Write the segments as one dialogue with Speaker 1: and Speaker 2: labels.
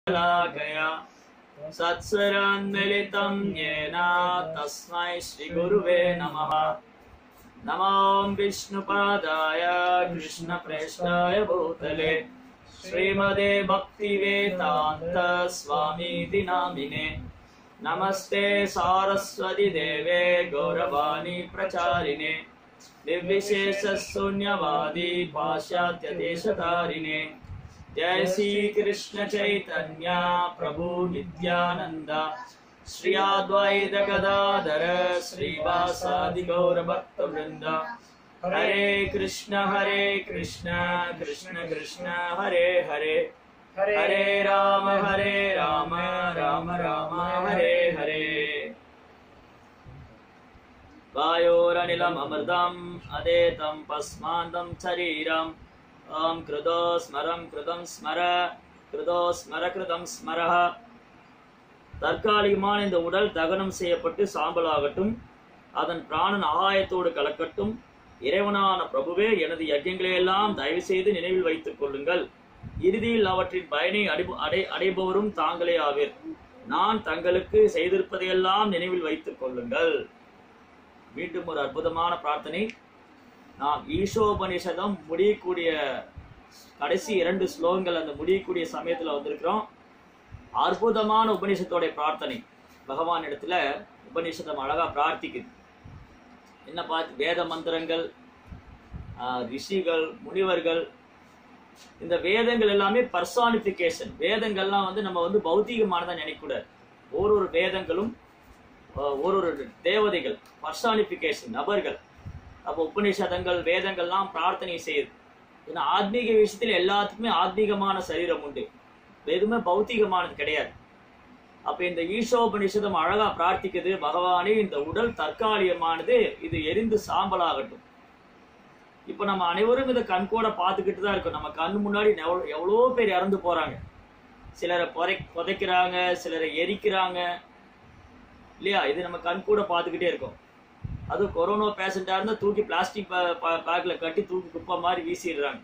Speaker 1: शलाकया सत्सरान्मिलितं येन तस्मै श्रीगुरुवे नमः नमो विष्णुपादाय कृष्णप्रेष्ठाय भूतले श्रीमदे भक्तिवेदान्त स्वामीति नामिने नमस्ते सारस्वति देवे गौरवाणी प्रचारिणे निर्विशेषशून्यवादी पाश्चात्यदेशतारिणे जय श्री कृष्ण चैतन्य प्रभु नित्यानंद श्री अद्वैत गदाधर श्रीवासादि गौर भक्त वृंद हरे कृष्ण हरे कृष्ण कृष्ण कृष्ण हरे हरे हरे राम हरे राम राम राम हरे हरे वायोरनिलममृतम् अदेतं पस्मान्दं शरीरम् ॐ कृतो स्मरं कृतं ஸ்மர கிருதோ ஸ்மர கிருதம் ஸ்மரஹ தற்காலிகமான இந்த உடல் தகனம் செய்யப்பட்டு சாம்பலாகட்டும் அதன் பிராணன் ஆகாயத்தோடு கலக்கட்டும் இறைவனான பிரபுவே எனது யஜ்யங்களை எல்லாம் தயவு செய்து நினைவில் வைத்துக் கொள்ளுங்கள் இறுதியில் அவற்றின் பயனை அடைப- அடை அடைபவரும் தாங்களே ஆவீர் நான் தங்களுக்கு செய்திருப்பதையெல்லாம் நினைவில் வைத்துக் கொள்ளுங்கள் மீண்டும் ஒரு அற்புதமான பிரார்த்தனை நாம் ஈஷோபனிஷதம் முடியக்கூடிய கடைசி இரண்டு ஸ்லோகங்கள் அந்த முடியக்கூடிய சமயத்துல வந்திருக்கிறோம் அற்புதமான உபனிஷத்தோட பிரார்த்தனை பகவான் இடத்துல உபனிஷதம் அழகா பிரார்த்திக்குது என்ன பார்த்து வேத மந்திரங்கள் ஆஹ், ரிஷிகள் முனிவர்கள் இந்த வேதங்கள் எல்லாமே பர்சானிஃபிகேஷன் வேதங்கள்லாம் வந்து நம்ம வந்து பௌத்திகமானதா நினைக்கக்கூடாது ஒரு ஒரு வேதங்களும் ஆஹ், ஒரு ஒரு தேவதைகள் பர்சானிஃபிகேஷன் நபர்கள் அப்போ உபநிஷதங்கள் வேதங்கள்லாம் பிரார்த்தனை செய்யுது ஏன்னா ஆத்மீக விஷயத்தில் எல்லாத்துக்குமே ஆத்மீகமான சரீரம் உண்டு எதுவுமே பௌத்திகமானது கிடையாது அப்ப இந்த ஈஷோபனிஷதம் அழகா பிரார்த்திக்குது பகவானே இந்த உடல் தற்காலிகமானது இது எரிந்து சாம்பலாகட்டும் இப்ப நம்ம அனைவரும் இதை கண்கூட பார்த்துக்கிட்டு தான் இருக்கோம் நம்ம கண் முன்னாடி எவ்வளோ எவ்வளோ பேர் இறந்து போறாங்க சிலரை புதை புதைக்கிறாங்க சிலரை எரிக்கிறாங்க இல்லையா இது நம்ம கண் கூட பார்த்துக்கிட்டே இருக்கோம் அது கொரோனா பேஷண்டா இருந்தா தூக்கி பிளாஸ்டிக் பேக்ல கட்டி தூக்கி குப்பை மாதிரி வீசிடுறாங்க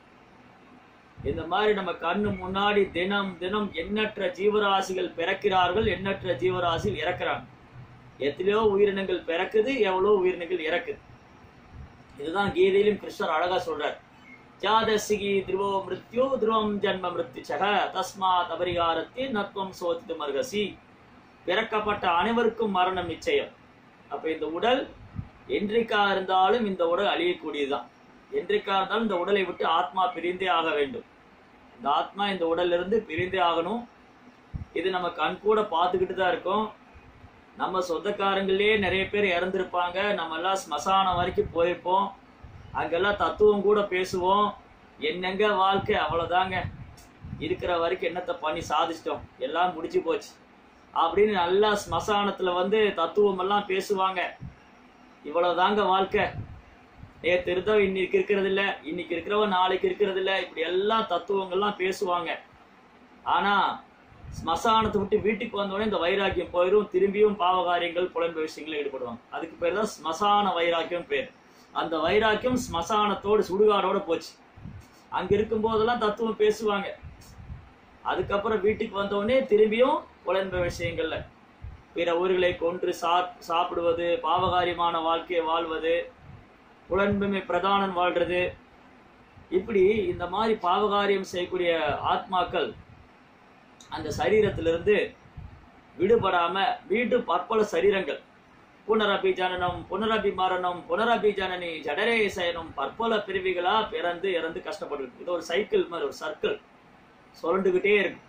Speaker 1: இந்த மாதிரி நம்ம கண்ணு முன்னாடி தினம் தினம் எண்ணற்ற ஜீவராசிகள் பிறக்கிறார்கள் எண்ணற்ற ஜீவராசிகள் இறக்குறாங்க எத்தனையோ உயிரினங்கள் பிறக்குது எவ்வளோ உயிரினங்கள் இறக்குது இதுதான் கீதையிலும் கிருஷ்ணர் அழகா சொல்றார் ஜாதசிகி திருவோ மிருத்யு துருவம் ஜன்ம மிருத்யுச்சக தஸ்மாத் அபரிகாரத்தி நத்வம் சோதித்து மர்கசி பிறக்கப்பட்ட அனைவருக்கும் மரணம் நிச்சயம் அப்ப இந்த உடல் என்றைக்கா இருந்தாலும் இந்த உடல் அழியக்கூடியதுதான் என்றைக்கா இருந்தாலும் இந்த உடலை விட்டு ஆத்மா பிரிந்தே ஆக வேண்டும் இந்த ஆத்மா இந்த உடல்ல இருந்து பிரிந்தே ஆகணும் இது நம்ம கண் கூட பார்த்துக்கிட்டு தான் இருக்கோம் நம்ம சொந்தக்காரங்களே நிறைய பேர் இறந்துருப்பாங்க நம்ம எல்லாம் ஸ்மசானம் வரைக்கும் போயிருப்போம் அங்கெல்லாம் தத்துவம் கூட பேசுவோம் என்னங்க வாழ்க்கை அவ்வளவுதாங்க இருக்கிற வரைக்கும் என்னத்தை பண்ணி சாதிச்சிட்டோம் எல்லாம் முடிஞ்சு போச்சு அப்படின்னு நல்லா ஸ்மசானத்துல வந்து தத்துவம் எல்லாம் பேசுவாங்க இவ்வளவுதாங்க வாழ்க்கை நேற்று இருந்தவன் இன்னைக்கு இருக்கிறது இல்ல இன்னைக்கு இருக்கிறவன் நாளைக்கு இருக்கிறது இல்ல இப்படி எல்லா தத்துவங்கள்லாம் பேசுவாங்க ஆனா ஸ்மசானத்தை விட்டு வீட்டுக்கு வந்தோடனே இந்த வைராக்கியம் போயிடும் திரும்பியும் பாவகாரியங்கள் புலன்பு விஷயங்களில் ஈடுபடுவாங்க அதுக்கு பேர் தான் ஸ்மசான வைராக்கியம் பேர் அந்த வைராக்கியம் ஸ்மசானத்தோடு சுடுகாடோட போச்சு அங்க இருக்கும் போதெல்லாம் தத்துவம் பேசுவாங்க அதுக்கப்புறம் வீட்டுக்கு வந்தோடனே திரும்பியும் புலன்பு விஷயங்கள்ல பிற ஊர்களை கொன்று சா சாப்பிடுவது பாவகாரியமான வாழ்க்கையை வாழ்வது புலன்புமை பிரதானன் வாழ்றது இப்படி இந்த மாதிரி பாவகாரியம் செய்யக்கூடிய ஆத்மாக்கள் அந்த சரீரத்திலிருந்து விடுபடாம வீட்டு பற்பல சரீரங்கள் புனரபி ஜனனம் புனரபி மரணம் புனரபி ஜனனி ஜடரே சயனம் பற்பல பிரிவிகளா பிறந்து இறந்து கஷ்டப்படுது இது ஒரு சைக்கிள் மாதிரி ஒரு சர்க்கிள் சுரண்டுகிட்டே இருக்கு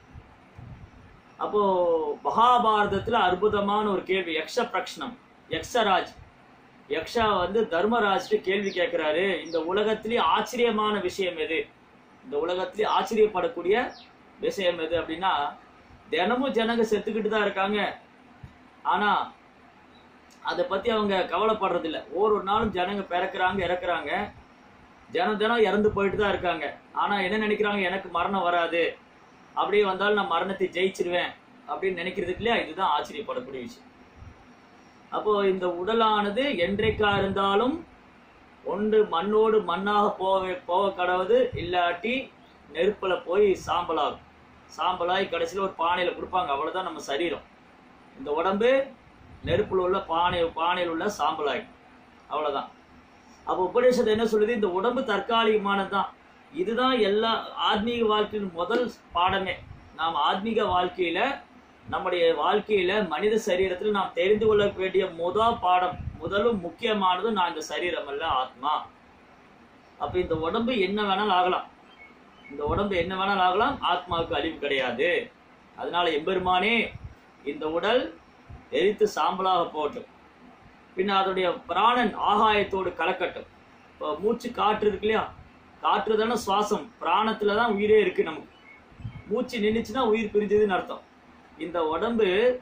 Speaker 1: அப்போ மகாபாரதத்துல அற்புதமான ஒரு கேள்வி யக்ஷ பிரக்ஷனம் யக்ஷராஜ் யக்ஷா வந்து தர்மராஜ்ட்டு கேள்வி கேட்கிறாரு இந்த உலகத்திலே ஆச்சரியமான விஷயம் எது இந்த தினத்திலே ஆச்சரியப்படக்கூடிய விஷயம் எது அப்படின்னா தினமும் ஜனங்க செத்துக்கிட்டு தான் இருக்காங்க ஆனா அதை பத்தி அவங்க கவலைப்படுறதில்ல ஒரு ஒரு நாளும் ஜனங்க பிறக்குறாங்க இறக்குறாங்க தினம் தினம் இறந்து போயிட்டு தான் இருக்காங்க ஆனா என்ன நினைக்கிறாங்க எனக்கு மரணம் வராது அப்படியே வந்தாலும் நான் மரணத்தை ஜெயிச்சிருவேன் அப்படின்னு நினைக்கிறதுக்கு இல்லையா இதுதான் ஆச்சரியப்படக்கூடிய விஷயம் அப்போ இந்த உடலானது என்றைக்கா இருந்தாலும் ஒன்று மண்ணோடு மண்ணாக போக போக கடவுது இல்லாட்டி நெருப்புல போய் சாம்பலாகும் சாம்பலாய் கடைசியில் ஒரு பானையில் கொடுப்பாங்க அவ்வளவுதான் நம்ம சரீரம் இந்த உடம்பு நெருப்புல உள்ள பானை பானையில் உள்ள சாம்பலாய் அவ்வளவுதான் அப்போ உபநிஷத்து என்ன சொல்லுது இந்த உடம்பு தற்காலிகமானதுதான் இதுதான் எல்லா ஆத்மீக வாழ்க்கையின் முதல் பாடமே நாம் ஆத்மீக வாழ்க்கையில நம்முடைய வாழ்க்கையில மனித சரீரத்தில் நாம் தெரிந்து கொள்ள வேண்டிய முதல் பாடம் முதலும் முக்கியமானதும் நான் இந்த சரீரம் அல்ல ஆத்மா அப்ப இந்த உடம்பு என்ன வேணாலும் ஆகலாம் இந்த உடம்பு என்ன வேணாலும் ஆகலாம் ஆத்மாவுக்கு அழிவு கிடையாது அதனால எம்பெருமானே இந்த உடல் எரித்து சாம்பலாக போகட்டும் பின்ன அதோடைய பிராணன் ஆகாயத்தோடு கலக்கட்டும் இப்போ மூச்சு காற்று இருக்கு இல்லையா காற்று தானே சுவாசம் பிராணத்துல தான் உயிரே இருக்கு நமக்கு மூச்சு நின்றுச்சுன்னா உயிர் பிரிஞ்சதுன்னு அர்த்தம் இந்த உடம்பு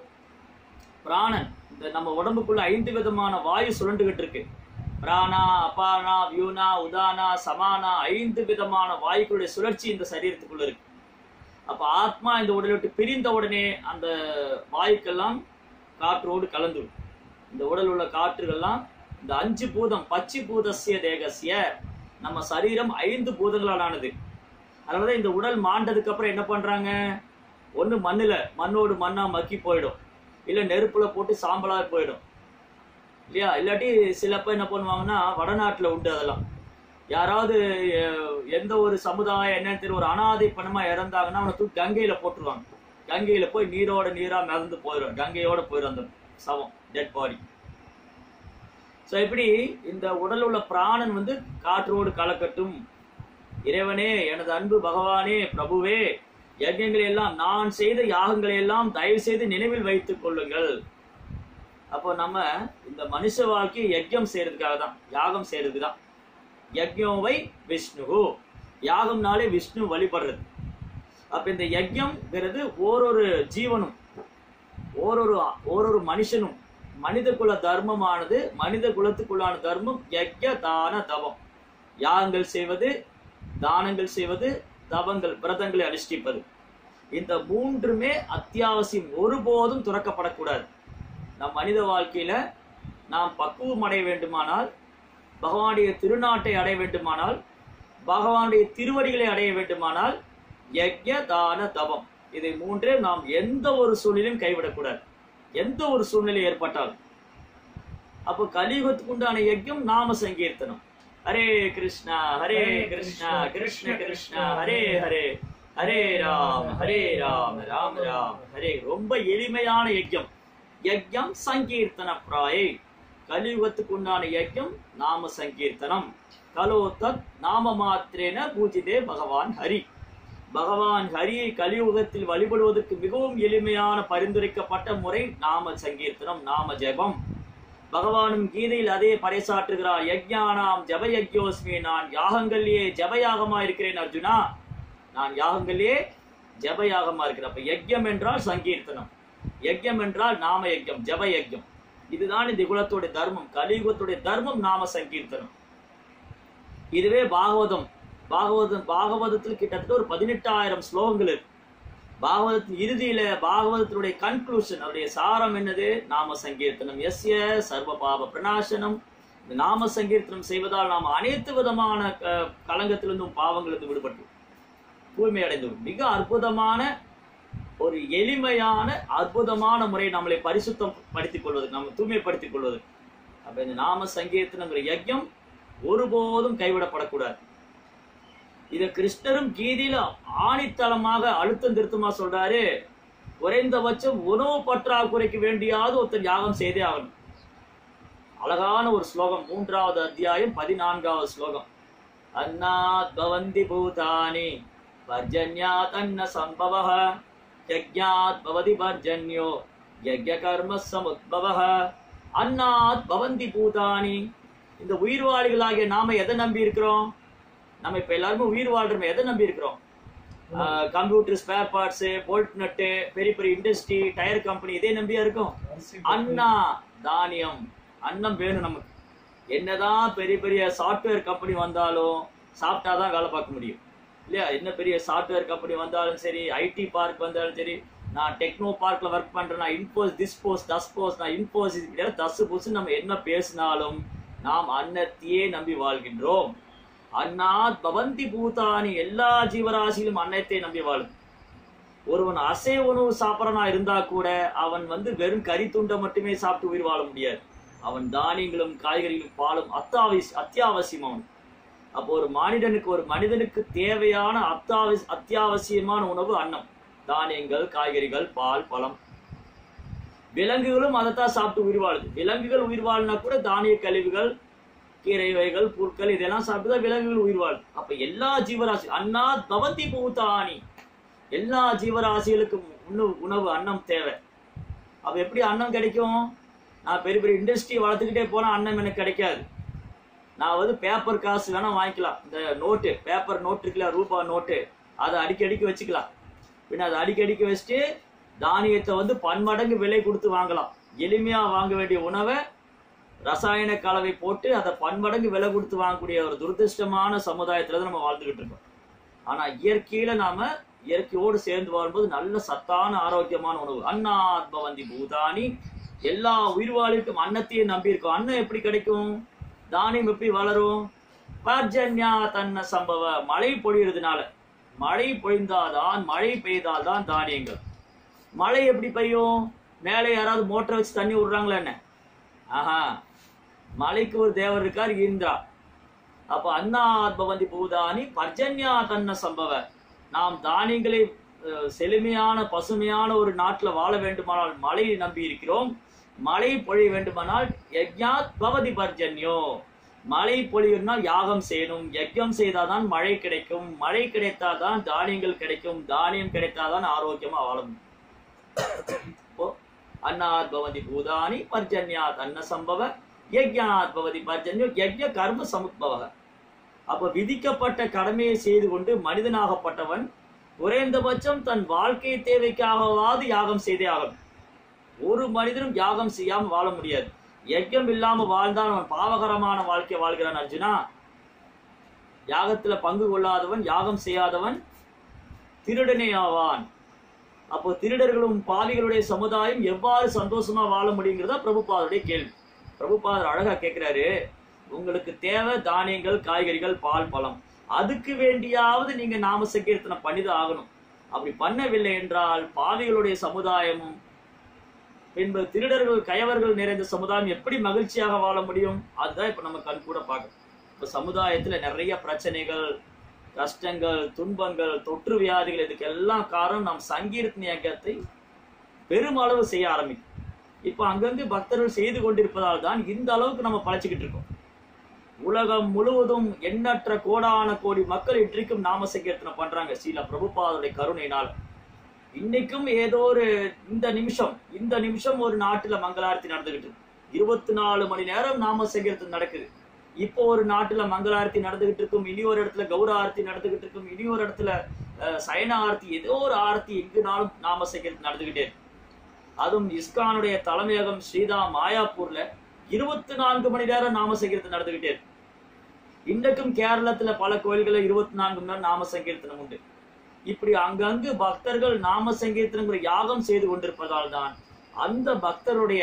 Speaker 1: பிராணன் இந்த நம்ம உடம்புக்குள்ள ஐந்து விதமான வாயு சுழண்டுகிட்டு இருக்கு பிராணா அபானா வியூனா உதானா சமானா ஐந்து விதமான வாயுக்களுடைய சுழற்சி இந்த சரீரத்துக்குள்ள இருக்கு அப்ப ஆத்மா இந்த உடலை விட்டு பிரிந்த உடனே அந்த வாயுக்கெல்லாம் காற்றோடு கலந்துடும் இந்த உடல் உள்ள காற்றுகள்லாம் இந்த அஞ்சு பூதம் பச்சி பூதசிய தேகசிய நம்ம சரீரம் ஐந்து பூதங்களால் ஆனது அதனாலதான் இந்த உடல் மாண்டதுக்கு அப்புறம் என்ன பண்றாங்க ஒண்ணு மண்ணுல மண்ணோடு மண்ணா மக்கி போயிடும் இல்ல நெருப்புல போட்டு சாம்பலா போயிடும் இல்லையா இல்லாட்டி சிலப்ப என்ன பண்ணுவாங்கன்னா வடநாட்டுல உண்டு அதெல்லாம் யாராவது அஹ், எந்த ஒரு சமுதாயம் என்னன்னு தெரியல ஒரு அனாதை பணமா இறந்தாங்கன்னா அவனை தூக்கி கங்கையில போட்டுருவாங்க கங்கையில போய் நீரோட நீரா மிதந்து போயிடும் கங்கையோட போயிடும் அந்த சவம் டெட் பாடி ஸோ இப்படி இந்த உடல் உள்ள பிராணன் வந்து காற்றோடு கலக்கட்டும் இறைவனே எனது அன்பு பகவானே பிரபுவே யஜ்யங்களை எல்லாம் நான் செய்த யாகங்களை எல்லாம் தயவு செய்து நினைவில் வைத்துக் கொள்ளுங்கள் அப்போ நம்ம இந்த மனுஷ வாழ்க்கையை யஜ்யம் செய்யறதுக்காக தான் யாகம் செய்யறதுக்கு தான் யஜ்யோவை விஷ்ணு யாகம்னாலே விஷ்ணு வழிபடுறது அப்ப இந்த யஜ்யம்ங்கிறது ஓரொரு ஜீவனும் ஓரொரு ஓரொரு மனுஷனும் மனித குல தர்மமானது மனித குலத்துக்குள்ளான தர்மம் யஜ்ய தான தவம் யாகங்கள் செய்வது தானங்கள் செய்வது தவங்கள் விரதங்களை அனுஷ்டிப்பது இந்த மூன்றுமே அத்தியாவசியம் ஒருபோதும் துறக்கப்படக்கூடாது நம் மனித வாழ்க்கையில நாம் பக்குவம் அடைய வேண்டுமானால் பகவானுடைய திருநாட்டை அடைய வேண்டுமானால் பகவானுடைய திருவடிகளை அடைய வேண்டுமானால் யஜ்ய தான தவம் இதை மூன்றே நாம் எந்த ஒரு சூழ்நிலையும் கைவிடக்கூடாது எந்த ஒரு சூழ்நிலை ஏற்பட்டாலும் அப்போ கலியுகத்துக்கு உண்டான யஜ்யம் நாம சங்கீர்த்தனம் ஹரே கிருஷ்ணா ஹரே கிருஷ்ணா கிருஷ்ண கிருஷ்ணா ஹரே ஹரே ஹரே ராம் ஹரே ராம் ராம் ராம் ஹரே ரொம்ப எளிமையான யஜ்யம் யஜ்யம் சங்கீர்த்தன பிராயை கலியுகத்துக்கு உண்டான யஜ்யம் நாம சங்கீர்த்தனம் கலோ தத் நாம மாத்திரேன பூஜிதே பகவான் ஹரி பகவான் ஹரியை கலியுகத்தில் வழிபடுவதற்கு மிகவும் எளிமையான பரிந்துரைக்கப்பட்ட முறை நாம சங்கீர்த்தனம் நாம ஜெபம் பகவானும் கீதையில் அதே பறைசாற்றுகிறார் யஜ்ஞானாம் ஜப யஜ்யோஸ்மி நான் யாகங்கள்லயே ஜபயாகமா இருக்கிறேன் அர்ஜுனா நான் யாகங்கள்லயே ஜபயாகமா இருக்கிறேன் அப்ப யஜ்யம் என்றால் சங்கீர்த்தனம் யஜ்யம் என்றால் நாம யஜ்யம் ஜப யஜ்யம் இதுதான் இந்த குலத்துடைய தர்மம் கலியுகத்துடைய தர்மம் நாம சங்கீர்த்தனம் இதுவே பாகவதம் பாகவதம் பாகவதத்தில் கிட்டத்தட்ட ஒரு பதினெட்டாயிரம் ஸ்லோகங்கள் இருக்கு பாகவதத்தின் இறுதியில பாகவதத்தினுடைய கன்க்ளூஷன் அவருடைய சாரம் என்னது நாம சங்கீர்த்தனம் எஸ்ய சர்வ பாவ பிரணாசனம் இந்த நாம சங்கீர்த்தனம் செய்வதால் நாம் அனைத்து விதமான க- கலங்கத்திலிருந்தும் பாவங்களிலிருந்து விடுபட்டு தூய்மை அடைந்து மிக அற்புதமான ஒரு எளிமையான அற்புதமான முறை நம்மளை பரிசுத்தம் படுத்திக் கொள்வது நம்ம தூய்மைப்படுத்திக் கொள்வது அப்ப இந்த நாம சங்கீர்த்தனங்கிற யஜ்யம் ஒருபோதும் கைவிடப்படக்கூடாது இத கிருஷ்ணரும் கீதையில ஆணித்தளமாக அழுத்தம் திருத்தமா சொல்றாரு குறைந்தபட்சம் உணவு பற்றாக்குறைக்கு வேண்டியாவது ஒருத்தர் யாகம் செய்தே ஆகணும் அழகான ஒரு ஸ்லோகம் மூன்றாவது அத்தியாயம் பதினான்காவது ஸ்லோகம் அன்னாத் பவந்தி பூதானி பர்ஜன்யாத் அன்ன சம்பவः யஜ்ஞாத் பவதி பர்ஜன்யோ யஜ்ய கர்ம சமுத்பவः அன்னாத் பவந்தி பூதானி இந்த உயிர்வாளிகளாகிய நாம எதை நம்பி இருக்கிறோம் நம்ம இப்ப எல்லாருமே உயிர் வாழ்றோம் எதை நம்பி இருக்கிறோம் கம்ப்யூட்டர் ஸ்பேர் பார்ட்ஸ் போல்ட் நட்டு பெரிய பெரிய இண்டஸ்ட்ரி டயர் கம்பெனி இதே நம்பியா இருக்கும் அண்ணா தானியம் அன்னம் வேணும் நமக்கு என்னதான் பெரிய பெரிய சாஃப்ட்வேர் கம்பெனி வந்தாலும் சாப்பிட்டாதான் வேலை பார்க்க முடியும் இல்லையா என்ன பெரிய சாஃப்ட்வேர் கம்பெனி வந்தாலும் சரி ஐடி பார்க் வந்தாலும் சரி நான் டெக்னோ பார்க்ல ஒர்க் பண்றேன் நான் இன்போஸ் திஸ்போஸ் தஸ்போஸ் நான் இன்போசிஸ் கிடையாது தசு புசு நம்ம என்ன பேசினாலும் நாம் அன்னத்தையே நம்பி வாழ்கின்றோம் அன்னாத் பவந்தி பூதானி எல்லா ஜீவராசியிலும் அன்னத்தை நம்பி வாழும் ஒருவன் அசைவ உணவு சாப்பிட்றனா இருந்தா கூட அவன் வந்து வெறும் கறி துண்டை மட்டுமே சாப்பிட்டு உயிர் வாழ முடியாது அவன் தானியங்களும் காய்கறிகளும் பாலும் அத்தாவசி அத்தியாவசியம் அவன் அப்போ ஒரு மானிடனுக்கு ஒரு மனிதனுக்கு தேவையான அத்தாவசி அத்தியாவசியமான உணவு அன்னம் தானியங்கள் காய்கறிகள் பால் பழம் விலங்குகளும் அதைத்தான் சாப்பிட்டு உயிர் வாழுது விலங்குகள் உயிர் வாழினா கூட தானிய கழிவுகள் கீரை வகைகள் புற்கள் இதெல்லாம் சாப்பிட்டு தான் விலங்குகள் உயிர் வாழுது அப்ப எல்லா ஜீவராசி அண்ணா பவந்தி பூத்தானி எல்லா ஜீவராசிகளுக்கும் உணவு உணவு அன்னம் தேவை அப்ப எப்படி அன்னம் கிடைக்கும் நான் பெரிய பெரிய இண்டஸ்ட்ரி வளர்த்துக்கிட்டே போனா அன்னம் எனக்கு கிடைக்காது நான் வந்து பேப்பர் காசு வேணா வாங்கிக்கலாம் இந்த நோட்டு பேப்பர் நோட்டு இருக்குல்ல ரூபா நோட்டு அதை அடிக்கி அடிக்கி வச்சுக்கலாம் பின்ன அதை அடிக்கி அடிக்கி வச்சுட்டு தானியத்தை வந்து பன்மடங்கு விலை கொடுத்து வாங்கலாம் எளிமையா வாங்க வேண்டிய உணவை ரசாயன கலவை போட்டு அதை பன்மடங்கு விலை கொடுத்து வாங்கக்கூடிய ஒரு துரதிருஷ்டமான சமுதாயத்துல தான் நம்ம வாழ்ந்துகிட்டு இருக்கோம் ஆனா இயற்கையில நாம இயற்கையோடு சேர்ந்து வாழும்போது நல்ல சத்தான ஆரோக்கியமான உணவு அன்னாத் பவந்தி பூதானி எல்லா உயிர்வாழிக்கும் அன்னத்தையே நம்பி இருக்கோம் அன்னம் எப்படி கிடைக்கும் தானியம் எப்படி வளரும் பர்ஜன்யா தன்ன சம்பவ மழை பொழியறதுனால மழை பொழிந்தாதான் மழை பெய்தால்தான் தானியங்கள் மழை எப்படி பெய்யும் மேலே யாராவது மோட்டரை வச்சு தண்ணி விடுறாங்களா என்ன ஆஹா மலைக்கு ஒரு தேவர் இருக்கார் இந்திரா அப்ப அன்னாத் பவந்தி பூதானி பர்ஜன்யா தன்ன சம்பவ நாம் தானியங்களை அஹ், செழுமையான பசுமையான ஒரு நாட்டுல வாழ வேண்டுமானால் மழையை நம்பி இருக்கிறோம் மழை பொழிய வேண்டுமானால் யஜ்ஞாத் பவதி பர்ஜன்யோ மழை பொழியும்னா யாகம் செய்யணும் யஜ்ஞம் செய்தாதான் மழை கிடைக்கும் மழை கிடைத்தாதான் தானியங்கள் கிடைக்கும் தானியம் கிடைத்தாதான் ஆரோக்கியமா வாழ முடியும் இப்போ அன்னாத் பவதி பூதானி பர்ஜன்யாத் அன்ன சம்பவ யஜ்ஞாத் பவதி பர்ஜன்யோ யஜ்ஞ கர்ம சமுத்பவ அப்ப விதிக்கப்பட்ட கடமையை செய்து கொண்டு மனிதனாகப்பட்டவன் குறைந்தபட்சம் தன் வாழ்க்கை தேவைக்காகவாது யாகம் செய்தே ஆகணும் ஒரு மனிதனும் யாகம் செய்யாம வாழ முடியாது யஜ்ஞம் இல்லாம வாழ்ந்தான் அவன் பாவகரமான வாழ்க்கை வாழ்கிறான் அர்ஜுனா யாகத்துல பங்கு கொள்ளாதவன் யாகம் செய்யாதவன் திருடனே ஆவான் அப்போ திருடர்களும் பாவிகளுடைய சமுதாயம் எவ்வாறு சந்தோஷமா வாழ முடியுங்கிறதா பிரபுபாதருடைய கேள்வி பிரபுபாதர் அழகா கேட்கிறாரு உங்களுக்கு தேவை தானியங்கள் காய்கறிகள் பால் பழம் அதுக்கு வேண்டியாவது நீங்க நாம சங்கீர்த்தனம் பண்ணிதான் ஆகணும் அப்படி பண்ணவில்லை என்றால் பாவிகளுடைய சமுதாயமும் பின்பு திருடர்கள் கயவர்கள் நிறைந்த சமுதாயம் எப்படி மகிழ்ச்சியாக வாழ முடியும் அதுதான் இப்ப நம்ம கண் கூட பார்க்கணும் இப்ப சமுதாயத்துல நிறைய பிரச்சனைகள் கஷ்டங்கள் துன்பங்கள் தொற்று வியாதிகள் இதுக்கெல்லாம் காரணம் நாம் சங்கீர்த்தன இயக்கத்தை பெருமளவு செய்ய ஆரம்பிக்கும் இப்ப அங்கங்கு பக்தர்கள் செய்து கொண்டிருப்பதால் தான் இந்த அளவுக்கு நம்ம பழச்சிக்கிட்டு இருக்கோம் உலகம் முழுவதும் எண்ணற்ற கோடான கோடி மக்கள் இன்றைக்கும் நாம சங்கீர்த்தனம் பண்றாங்க ஸ்ரீல பிரபுபாதுடைய கருணையினால் இன்னைக்கும் ஏதோ ஒரு இந்த நிமிஷம் இந்த நிமிஷம் ஒரு நாட்டுல மங்களாரத்தி நடந்துகிட்டு இருக்கு இருபத்தி நாலு மணி நேரம் நாம சங்கீர்த்தனம் நடக்குது இப்போ ஒரு நாட்டுல மங்களாரத்தி நடந்துகிட்டு இருக்கும் இனி ஒரு இடத்துல கௌர ஆரத்தி நடந்துகிட்டு இருக்கும் இனி ஒரு இடத்துல அஹ், சயன ஆரத்தி ஏதோ ஒரு ஆரத்தி எங்குனாலும் நாம சங்கீர்த்தனம் நடந்துகிட்டே இருக்கு அதுவும் இஸ்கானுடைய தலைமையகம் ஸ்ரீதா மாயாப்பூர்ல இருபத்தி நான்கு மணி நேரம் நாம சங்கீர்த்தனம் நடந்துகிட்டே இருக்கு இன்றைக்கும் கேரளத்துல பல கோயில்களில் இருபத்தி நான்கு மணி நேரம் நாம சங்கீர்த்தனம் உண்டு இப்படி அங்கங்கு பக்தர்கள் நாம சங்கீர்த்தனங்கிற யாகம் செய்து கொண்டிருப்பதால் தான் அந்த பக்தருடைய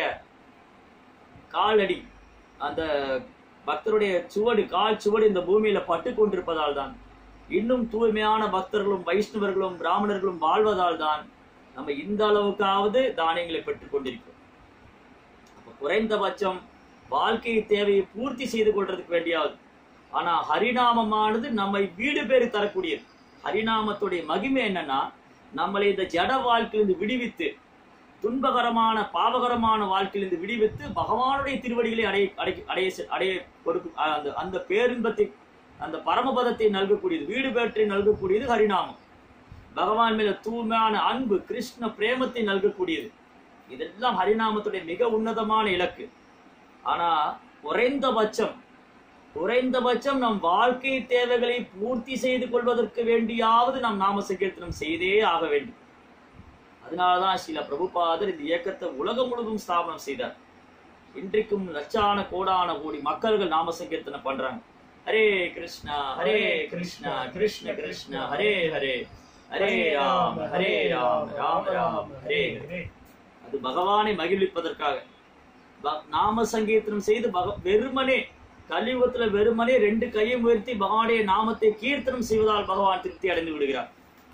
Speaker 1: காலடி அந்த பக்தருடைய சுவடு கால் சுவடு இந்த பூமியில பட்டு கொண்டிருப்பதால் தான் இன்னும் தூய்மையான பக்தர்களும் வைஷ்ணவர்களும் பிராமணர்களும் வாழ்வதால் தான் நம்ம இந்த அளவுக்காவது தானியங்களை பெற்றுக் கொண்டிருக்கிறோம் அப்ப குறைந்தபட்சம் வாழ்க்கை தேவையை பூர்த்தி செய்து கொள்றதுக்கு வேண்டியாவது ஆனா ஹரிநாமமானது நம்மை வீடு பேறு தரக்கூடியது ஹரிநாமத்துடைய மகிமை என்னன்னா நம்மளை இந்த ஜட வாழ்க்கையிலிருந்து விடுவித்து துன்பகரமான பாவகரமான வாழ்க்கையிலிருந்து விடுவித்து பகவானுடைய திருவடிகளை அடைய அடைய அடைய அடைய கொடுக்கும் அந்த அந்த பேரின்பத்தை அந்த பரமபதத்தை நல்கக்கூடியது வீடு பேற்றை நல்கக்கூடியது ஹரிநாமம் பகவான் மேல தூய்மையான அன்பு கிருஷ்ண பிரேமத்தை நல்கக்கூடியது இதெல்லாம் ஹரிநாமத்துடைய மிக உன்னதமான இலக்கு ஆனா குறைந்தபட்சம் குறைந்தபட்சம் நம் வாழ்க்கை தேவைகளை பூர்த்தி செய்து கொள்வதற்கு வேண்டியாவது நாம் நாம சங்கீர்த்தனம் செய்தே ஆக வேண்டும் அதனாலதான் ஸ்ரீல பிரபுபாதர் இந்த இயக்கத்தை உலகம் முழுவதும் ஸ்தாபனம் செய்தார் இன்றைக்கும் லட்சான கோடான கோடி மக்கள்கள் நாம சங்கீர்த்தனம் பண்றாங்க ஹரே கிருஷ்ணா ஹரே கிருஷ்ணா கிருஷ்ண கிருஷ்ண ஹரே ஹரே ஹரே ராம் ஹரே ராம் ராம் ராம் ஹரே ஹரே அது பகவானை மகிழ்விப்பதற்காக ப- நாம சங்கீர்த்தனம் செய்து பக வெறுமனே கலியுகத்துல வெறுமனே ரெண்டு கையை உயர்த்தி பகவானுடைய நாமத்தை கீர்த்தனம் செய்வதால் பகவான் திருப்தி அடைந்து விடுகிறார்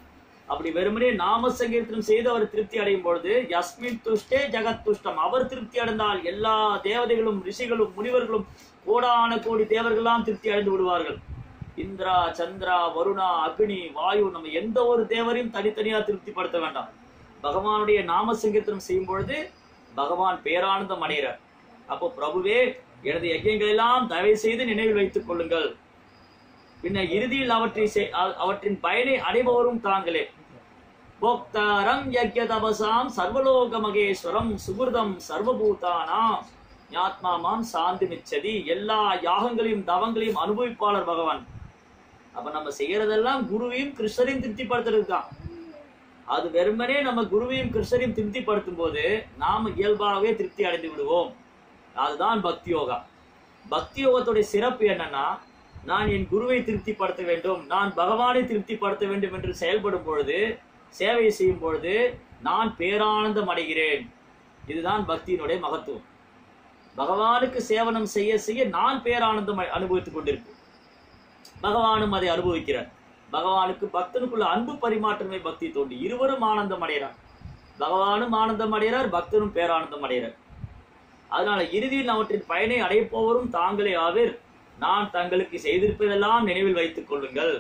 Speaker 1: அப்படி வெறுமனே நாம சங்கீர்த்தனம் செய்து அவர் திருப்தி அடையும் பொழுது யஸ்மின் துஷ்டே ஜெகத் துஷ்டம் அவர் திருப்தி அடைந்தால் எல்லா தேவதைகளும் ரிஷிகளும் முனிவர்களும் கோடான கோடி தேவர்கள்லாம் திருப்தி அடைந்து விடுவார்கள் இந்திரா சந்திரா வருணா அக்னி வாயு நம்ம எந்த ஒரு தேவரையும் தனித்தனியா திருப்திப்படுத்த வேண்டாம் பகவானுடைய நாம சங்கீர்த்தனம் செய்யும் பொழுது பகவான் பேரானந்தம் அடைகிறார் அப்போ பிரபுவே எனது யஜ்யங்கள் எல்லாம் தயவு செய்து நினைவில் வைத்துக் கொள்ளுங்கள் பின்னர் இறுதியில் அவற்றை செய்- அ- அவற்றின் பயனை அடைபவரும் தாங்களே போக்தாரம் யஜ்ய தபசாம் சர்வலோக மகேஸ்வரம் சுகிருதம் சர்வபூதானாம் ஞாத்மாமாம் சாந்தி மிச்சதி எல்லா யாகங்களையும் தவங்களையும் அனுபவிப்பாளர் பகவான் அப்ப நம்ம செய்யறதெல்லாம் குருவையும் கிருஷ்ணரையும் திருப்திப்படுத்துறது தான் அது வெறுமனே நம்ம குருவையும் கிருஷ்ணரையும் திருப்திப்படுத்தும் போது நாம இயல்பாகவே திருப்தி அடைந்து விடுவோம் அதுதான் பக்தி யோகா பக்தி யோகத்துடைய சிறப்பு என்னன்னா நான் என் குருவை திருப்திப்படுத்த வேண்டும் நான் பகவானை திருப்திப்படுத்த வேண்டும் என்று செயல்படும் பொழுது சேவை செய்யும் பொழுது நான் பேரானந்தம் அடைகிறேன் இதுதான் பக்தியினுடைய மகத்துவம் பகவானுக்கு சேவனம் செய்ய செய்ய நான் பேரானந்தம் அ- அனுபவித்துக் கொண்டிருப்பேன் பகவானும் அதை அனுபவிக்கிறார் பகவானுக்கு பக்தனுக்குள்ள அன்பு பரிமாற்றமே பக்தி தோண்டி இருவரும் ஆனந்தம் அடைகிறார் பகவானும் ஆனந்தம் அடைகிறார் பக்தனும் பேரானந்தம் அடைகிறார் அதனால இறுதியில் அவற்றின் பயனை அடைப்போவரும் தாங்களே ஆவிர் நான் தங்களுக்கு செய்திருப்பதெல்லாம் நினைவில் வைத்துக் கொள்ளுங்கள்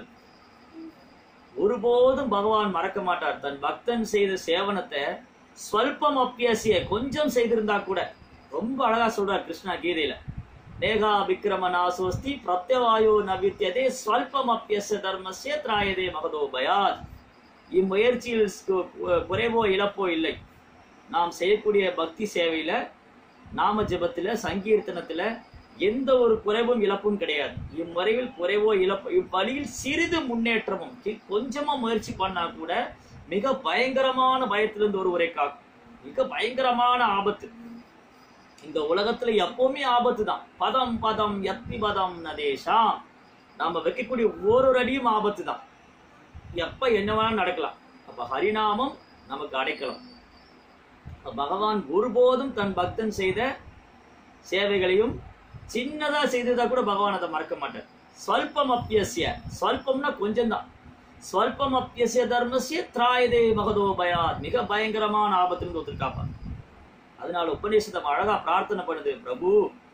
Speaker 1: ஒருபோதும் பகவான் மறக்க மாட்டார் தன் பக்தன் செய்த சேவனத்தை ஸ்வல்பம் அப்பியசிய கொஞ்சம் செய்திருந்தா கூட ரொம்ப அழகா சொல்றார் கிருஷ்ணா கீதையில நேகா விக்ரம நாசோஸ்தி பிரத்யவாயோ நவித்தியதே ஸ்வல்பம் அப்பியச தர்மஸ்ய திராயதே மகதோ பயாத் இம்முயற்சியில் கு- கு- குறைவோ இழப்போ இல்லை நாம் செய்யக்கூடிய பக்தி சேவையில நாம ஜெபத்துல சங்கீர்த்தனத்துல எந்த ஒரு குறைவும் இழப்பும் கிடையாது இம்முறையில் குறைவோ இழப்பு இவ்வழியில் சிறிது முன்னேற்றமும் கி- கொஞ்சமா முயற்சி பண்ணா கூட மிக பயங்கரமான பயத்திலிருந்து ஒருவரை காக்கும் மிக பயங்கரமான ஆபத்து இந்த உலகத்துல எப்பவுமே ஆபத்து தான் பதம் பதம் யத்னி பதம் நதேஷா நாம வைக்கக்கூடிய ஒரு அடியும் ஆபத்து தான் எப்ப என்ன வேணாலும் நடக்கலாம் அப்ப ஹரிநாமம் நமக்கு அடைக்கலாம் அப்ப பகவான் ஒருபோதும் தன் பக்தன் செய்த சேவைகளையும் சின்னதா செய்ததா கூட பகவான் அதை மறக்க மாட்டார் ஸ்வல்பம் அப்பியசிய ஸ்வல்பம்னா கொஞ்சம் தான் ஸ்வல்பம் அப்பியசிய தர்மசிய திராயதே மகதோ பயாத் மிக பயங்கரமான ஆபத்துன்னு ஒருத்தர் காப்பான் அதனால உபநிஷதம் அழகா பிரார்த்தனை பண்ணுது பிரபு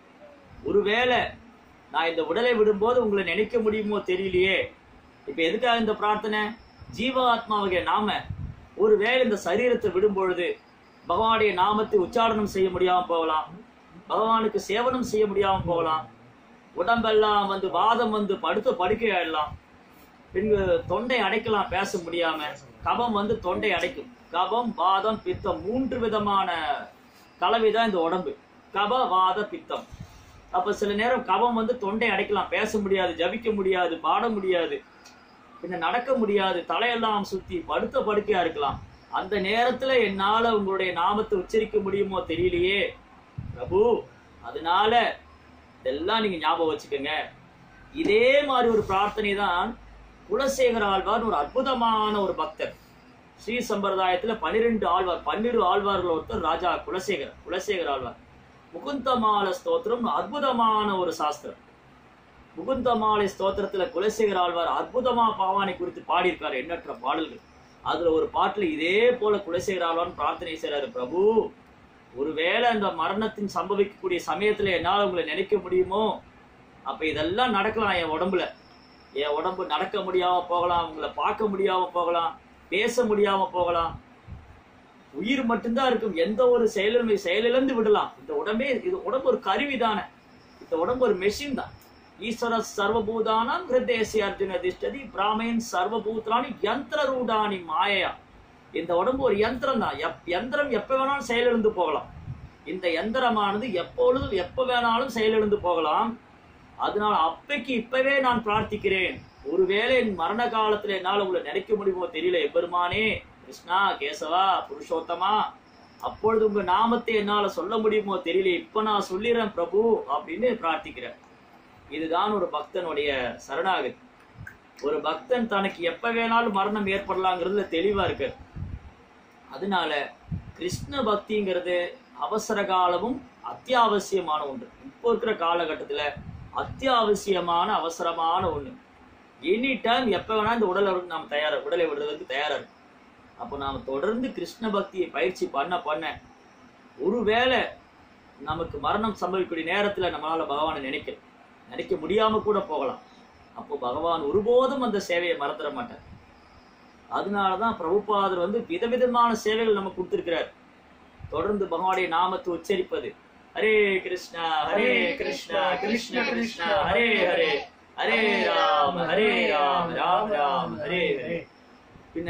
Speaker 1: ஒருவேளை நான் இந்த உடலை விடும்போது உங்களை நினைக்க முடியுமோ தெரியலையே இப்ப எதுக்காக இந்த பிரார்த்தனை ஜீவாத்மாவகிய நாம ஒருவேளை இந்த சரீரத்தை விடும் பொழுது பகவானுடைய நாமத்தை உச்சாரணம் செய்ய முடியாம போகலாம் பகவானுக்கு சேவனம் செய்ய முடியாம போகலாம் உடம்பெல்லாம் வந்து வாதம் வந்து படுத்த படுக்கை ஆயிடலாம் பின்பு தொண்டை அடைக்கலாம் பேச முடியாம கபம் வந்து தொண்டை அடைக்கும் கபம் வாதம் பித்தம் மூன்று விதமான கலவைதான் இந்த உடம்பு கப வாத பித்தம் அப்ப சில நேரம் கபம் வந்து தொண்டை அடைக்கலாம் பேச முடியாது ஜபிக்க முடியாது பாட முடியாது பின்ன நடக்க முடியாது தலையெல்லாம் சுத்தி படுத்த படுக்கையா இருக்கலாம் அந்த நேரத்துல என்னால உங்களுடைய நாமத்தை உச்சரிக்க முடியுமோ தெரியலையே பிரபு அதனால இதெல்லாம் நீங்க ஞாபகம் வச்சுக்கோங்க இதே மாதிரி ஒரு பிரார்த்தனை தான் குலசேகர ஆழ்வார் ஒரு அற்புதமான ஒரு பக்தர் ஸ்ரீ சம்பிரதாயத்துல பன்னிரெண்டு ஆழ்வார் பன்னிரு ஆழ்வார்கள் ஒருத்தர் ராஜா குலசேகர் குலசேகர ஆழ்வார் முகுந்தமால ஸ்தோத்திரம் அற்புதமான ஒரு சாஸ்திரம் முகுந்தமாலை ஸ்தோத்திரத்துல குலசேகர ஆழ்வார் அற்புதமா பாவானை குறித்து பாடியிருக்காரு எண்ணற்ற பாடல்கள் அதுல ஒரு பாட்டுல இதே போல குலசேகர ஆழ்வார் பிரார்த்தனை செய்றாரு பிரபு ஒருவேளை அந்த மரணத்தின் சம்பவிக்கக்கூடிய சமயத்துல என்னால உங்களை நினைக்க முடியுமோ அப்ப இதெல்லாம் நடக்கலாம் என் உடம்புல என் உடம்பு நடக்க முடியாம போகலாம் உங்களை பார்க்க முடியாம போகலாம் பேச முடியாம போகலாம் உயிர் மட்டும்தான் இருக்கும் எந்த ஒரு செயலுமே செயலிழந்து விடலாம் இந்த உடம்பே இது உடம்பு ஒரு கருவி தானே இந்த உடம்பு ஒரு மெஷின் தான் ஈஸ்வர சர்வபூதானம் ஹிருதேசி அர்ஜுன திஷ்டதி பிராமேன் சர்வபூதானி யந்திர ரூடானி மாயையா இந்த உடம்பு ஒரு யந்திரம் தான் எப் யந்திரம் எப்ப வேணாலும் செயலிழந்து போகலாம் இந்த யந்திரமானது எப்பொழுதும் எப்ப வேணாலும் செயலிழந்து போகலாம் அதனால அப்பைக்கு இப்பவே நான் பிரார்த்திக்கிறேன் ஒருவேளை என் மரண காலத்துல என்னால உங்களை நினைக்க முடியுமோ தெரியல எப்பெருமானே கிருஷ்ணா கேசவா புருஷோத்தமா அப்பொழுது உங்க நாமத்தை என்னால சொல்ல முடியுமோ தெரியல இப்ப நான் சொல்லிடுறேன் பிரபு அப்படின்னு பிரார்த்திக்கிறேன் இதுதான் ஒரு பக்தனுடைய சரணாகதி ஒரு பக்தன் தனக்கு எப்ப வேணாலும் மரணம் ஏற்படலாங்கிறதுல தெளிவா இருக்கு அதனால கிருஷ்ண பக்திங்கிறது அவசர காலமும் அத்தியாவசியமான ஒன்று இப்போ இருக்கிற காலகட்டத்துல அத்தியாவசியமான அவசரமான ஒண்ணு எனி டைம் எப்ப வேணா இந்த உடலை விட நாம் தயாரா உடலை விடுறதுக்கு தயாரா இருக்கு அப்போ நாம தொடர்ந்து கிருஷ்ண பக்தியை பயிற்சி பண்ண பண்ண ஒருவேளை நமக்கு மரணம் சம்பவிக்கக்கூடிய நேரத்துல நம்மளால பகவானை நினைக்க நினைக்க முடியாம கூட போகலாம் அப்போ பகவான் ஒருபோதும் அந்த சேவையை மறந்துட மாட்டார் அதனாலதான் பிரபுபாதர் வந்து விதவிதமான சேவைகள் நமக்கு கொடுத்திருக்கிறார் தொடர்ந்து பகவானுடைய நாமத்தை உச்சரிப்பது ஹரே கிருஷ்ணா ஹரே கிருஷ்ணா கிருஷ்ண கிருஷ்ணா ஹரே ஹரே ஹரே ராம ஹரே ராம ராம ராம ஹரே ஹரே பின்ன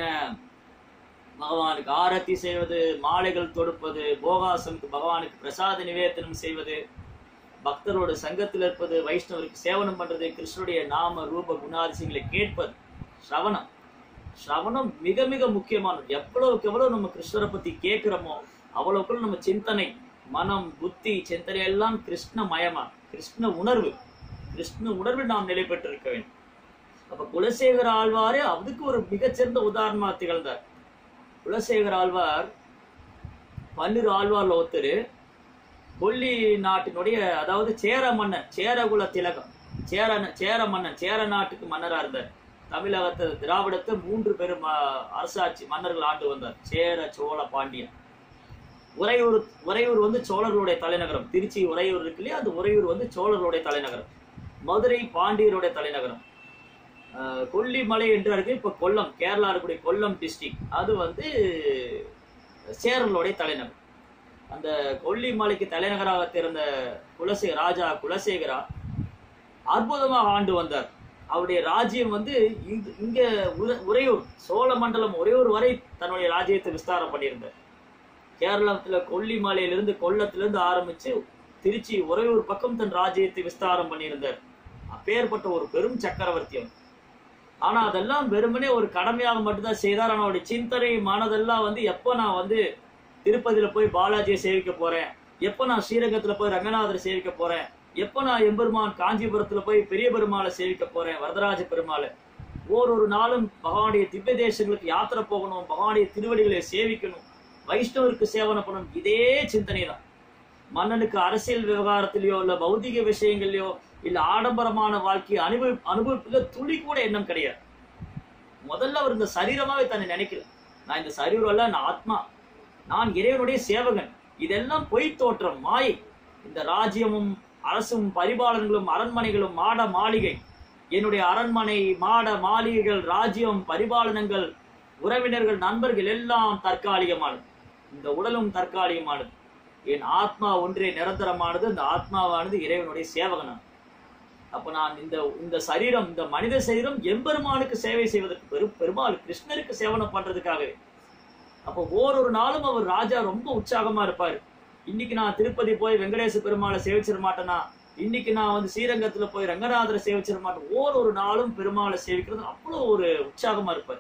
Speaker 1: பகவானுக்கு ஆரத்தி செய்வது மாலைகள் தொடுப்பது போகாசனுக்கு பகவானுக்கு பிரசாத நிவேதனம் செய்வது பக்தரோட சங்கத்தில் இருப்பது வைஷ்ணவருக்கு சேவனம் பண்றது கிருஷ்ணனுடைய நாம ரூப குணாதிசயங்களை கேட்பது ஸ்ரவணம் ஸ்ரவணம் மிக மிக முக்கியமானது எவ்வளவுக்கு எவ்வளவு நம்ம கிருஷ்ணரை பத்தி கேட்கிறோமோ அவ்வளவுக்குள்ள நம்ம சிந்தனை மனம் புத்தி சிந்தனை எல்லாம் கிருஷ்ணமயமா கிருஷ்ண உணர்வு கிருஷ்ண உணர்வில் நாம் நிலை பெற்றிருக்க வேண்டும் அப்ப குலசேகர ஆழ்வாரே அதுக்கு ஒரு மிகச்சிறந்த உதாரணமா திகழ்ந்தார் குலசேகர ஆழ்வார் பன்னிரு ஆழ்வார்ல ஒருத்தர் கொல்லி நாட்டினுடைய அதாவது சேர மன்னன் சேரகுல திலகம் சேர சேர மன்னன் சேர நாட்டுக்கு மன்னரா இருந்தார் தமிழகத்தை திராவிடத்தை மூன்று பெரும் அஹ், அரசாட்சி மன்னர்கள் ஆண்டு வந்தார் சேர சோழ பாண்டியன் உறையூர் உறையூர் வந்து சோழர்களுடைய தலைநகரம் திருச்சி உறையூர் இருக்கு இல்லையா அந்த உறையூர் வந்து சோழர்களுடைய தலைநகரம் மதுரை பாண்டியருடைய தலைநகரம் அஹ், கொல்லிமலை என்று இருக்கு இப்ப கொல்லம் கேரளா இருக்கக்கூடிய கொல்லம் டிஸ்ட்ரிக்ட் அது வந்து சேரர்களுடைய தலைநகர் அந்த கொல்லிமலைக்கு தலைநகராக திறந்த குலசே ராஜா குலசேகரா அற்புதமாக ஆண்டு வந்தார் அவருடைய ராஜ்யம் வந்து இங்க இங்க உர- உறையூர் சோழ மண்டலம் உறையூர் வரை தன்னுடைய ராஜ்யத்தை விஸ்தாரம் பண்ணியிருந்தார் கேரளத்துல கொல்லிமலையிலிருந்து கொல்லத்திலிருந்து ஆரம்பிச்சு திருச்சி உறையூர் பக்கம் தன் ராஜ்யத்தை விஸ்தாரம் பண்ணியிருந்தார் அப்பேற்பட்ட ஒரு பெரும் சக்கரவர்த்தி அவர் ஆனா அதெல்லாம் வெறுமனே ஒரு கடமையாக மட்டும்தான் செய்தார் ஆனா அவருடைய சிந்தனை மனதெல்லாம் வந்து எப்போ நான் வந்து திருப்பதியில போய் பாலாஜியை சேவிக்க போறேன் எப்போ நான் ஸ்ரீரங்கத்துல போய் ரங்கநாதரை சேவிக்க போறேன் எப்போ நான் எம்பெருமான் காஞ்சிபுரத்துல போய் பெரிய பெருமாளை சேவிக்க போறேன் வரதராஜ பெருமாளை ஓரொரு நாளும் பகவானுடைய திவ்ய தேசங்களுக்கு யாத்திரை போகணும் பகவானுடைய திருவடிகளை சேவிக்கணும் வைஷ்ணவருக்கு சேவனை பண்ணணும் இதே சிந்தனை தான் மன்னனுக்கு அரசியல் விவகாரத்திலேயோ இல்ல பௌதிக விஷயங்கள்லயோ இல்ல ஆடம்பரமான வாழ்க்கையை அனுபவி அனுபவிப்புல துளி கூட எண்ணம் கிடையாது முதல்ல அவர் இந்த சரீரமாவே தன்னை நினைக்கல நான் இந்த சரீரம் அல்ல நான் ஆத்மா நான் இறைவனுடைய சேவகன் இதெல்லாம் பொய் தோற்றம் மாயை இந்த ராஜ்யமும் அரசும் பரிபாலன்களும் அரண்மனைகளும் மாட மாளிகை என்னுடைய அரண்மனை மாட மாளிகைகள் ராஜ்யம் பரிபாலனங்கள் உறவினர்கள் நண்பர்கள் எல்லாம் தற்காலிகமானது இந்த உடலும் தற்காலிகமானது என் ஆத்மா ஒன்றே நிரந்தரமானது இந்த ஆத்மாவானது இறைவனுடைய சேவகனான் அப்ப நான் இந்த இந்த சரீரம் இந்த மனித சரீரம் எம்பெருமானுக்கு சேவை செய்வதற்கு பெரும் பெருமாள் கிருஷ்ணருக்கு சேவனம் பண்றதுக்காகவே அப்போ ஓரொரு நாளும் அவர் ராஜா ரொம்ப உற்சாகமா இருப்பாரு இன்னைக்கு நான் திருப்பதி போய் வெங்கடேச பெருமாளை சேவிச்சிட மாட்டேனா இன்னைக்கு நான் வந்து ஸ்ரீரங்கத்துல போய் ரங்கநாதரை சேவிச்சிட மாட்டேன் ஓரொரு நாளும் பெருமாளை சேவிக்கிறது அவ்வளவு ஒரு உற்சாகமா இருப்பார்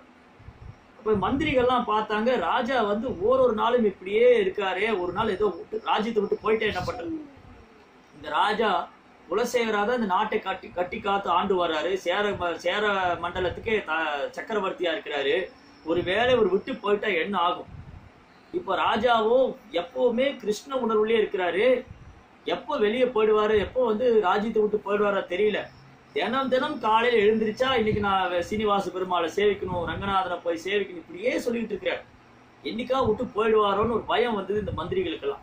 Speaker 1: அப்ப மந்திரிகள்லாம் பார்த்தாங்க ராஜா வந்து ஓரொரு நாளும் இப்படியே இருக்காரே ஒரு நாள் ஏதோ விட்டு ராஜ்யத்தை விட்டு போயிட்டே என்ன பண்றது இந்த ராஜா குலசேகரா தான் இந்த நாட்டை கட்டி கட்டி காத்து ஆண்டு வர்றாரு சேர ம- சேர மண்டலத்துக்கே த- சக்கரவர்த்தியா இருக்கிறாரு ஒரு வேளை ஒரு விட்டு போயிட்டா என்ன ஆகும் இப்ப ராஜாவோ எப்பவுமே கிருஷ்ண உணர்வுலயே இருக்கிறாரு எப்போ வெளியே போயிடுவாரு எப்போ வந்து ராஜ்யத்தை விட்டு போயிடுவாரா தெரியல தினம் தினம் காலையில எழுந்திருச்சா இன்னைக்கு நான் வே- சீனிவாச பெருமாளை சேவிக்கணும் ரங்கநாதனை போய் சேவிக்கணும் இப்படியே சொல்லிட்டு இருக்கிறார் என்னைக்கா விட்டு போயிடுவாரோன்னு ஒரு பயம் வந்தது இந்த மந்திரிகளுக்கெல்லாம்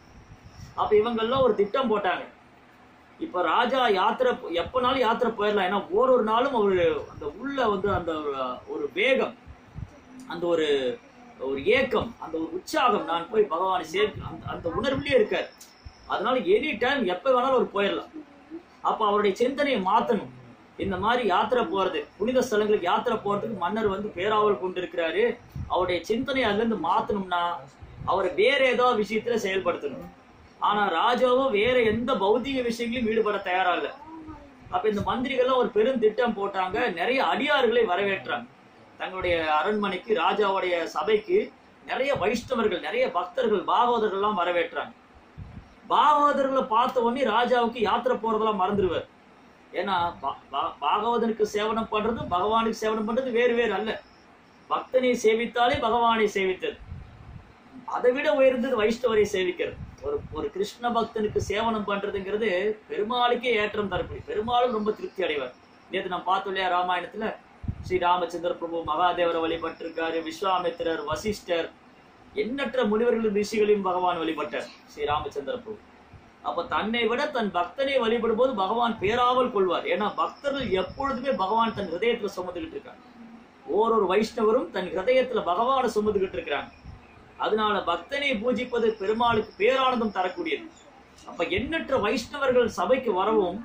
Speaker 1: அப்ப இவங்கெல்லாம் ஒரு திட்டம் போட்டாங்க இப்ப ராஜா யாத்திரை போ- எப்பனாலும் யாத்திரை போயிடலாம் ஏன்னா ஒரு நாளும் ஒரு அந்த உள்ள வந்து அந்த ஒரு- ஒரு வேகம் அந்த ஒரு ஒரு ஏக்கம் அந்த ஒரு உற்சாகம் நான் போய் பகவானை சேர்க்கணும் அந்த அந்த உணர்வுலயே இருக்காரு அதனால எனி டைம் எப்ப வேணாலும் அவர் போயிடலாம் அப்ப அவருடைய சிந்தனையை மாத்தணும் இந்த மாதிரி யாத்திரை போறது புனித ஸ்தலங்களுக்கு யாத்திரை போறதுக்கு மன்னர் வந்து பேராவல் கொண்டிருக்கிறாரு அவருடைய சிந்தனையை அதுல இருந்து மாத்தணும்னா அவரை வேற ஏதோ விஷயத்துல செயல்படுத்தணும் ஆனா ராஜாவோ வேற எந்த பௌதிக விஷயங்களையும் ஈடுபட தயாரா இல்ல அப்ப இந்த மந்திரிகள்லாம் ஒரு பெரும் திட்டம் போட்டாங்க நிறைய அடியார்களை வரவேற்றாங்க தங்களுடைய அரண்மனைக்கு ராஜாவுடைய சபைக்கு நிறைய வைஷ்ணவர்கள் நிறைய பக்தர்கள் பாகவதர்கள் எல்லாம் வரவேற்றாங்க பாகவதர்களை பார்த்த உடனே ராஜாவுக்கு யாத்திரை போறதெல்லாம் மறந்துடுவார் ஏன்னா பா- பா- பாகவதனுக்கு சேவனம் பண்றது பகவானுக்கு சேவனம் பண்றது வேறு வேறு அல்ல பக்தனை சேவித்தாலே பகவானை சேவித்தது அதை விட உயர்ந்தது வைஷ்ணவரை சேவிக்கிறது ஒரு ஒரு கிருஷ்ண பக்தனுக்கு சேவனம் பண்றதுங்கிறது பெருமாளுக்கே ஏற்றம் தரப்படி பெருமாளும் ரொம்ப திருப்தி அடைவார் நேற்று நம்ம பார்த்தோம் இல்லையா ராமாயணத்துல ஸ்ரீ ராமச்சந்திர பிரபு மகாதேவரை வழிபட்டிருக்காரு விஸ்வாமித்திரர் வசிஷ்டர் எண்ணற்ற முனிவர்களும் ரிஷிகளையும் பகவான் வழிபட்டார் ஸ்ரீ ராமச்சந்திர பிரபு அப்ப தன்னை விட தன் பக்தனை வழிபடும் போது பகவான் பேராவல் கொள்வார் ஏன்னா பக்தர்கள் எப்பொழுதுமே பகவான் தன் ஹிருதயத்துல சுமந்துகிட்டு இருக்காங்க ஓரொரு வைஷ்ணவரும் தன் ஹிருதயத்துல பகவானை சுமந்துகிட்டு இருக்கிறாங்க அதனால பக்தனை பூஜிப்பது பெருமாளுக்கு பேரானந்தம் தரக்கூடியது அப்ப எண்ணற்ற வைஷ்ணவர்கள் சபைக்கு வரவும்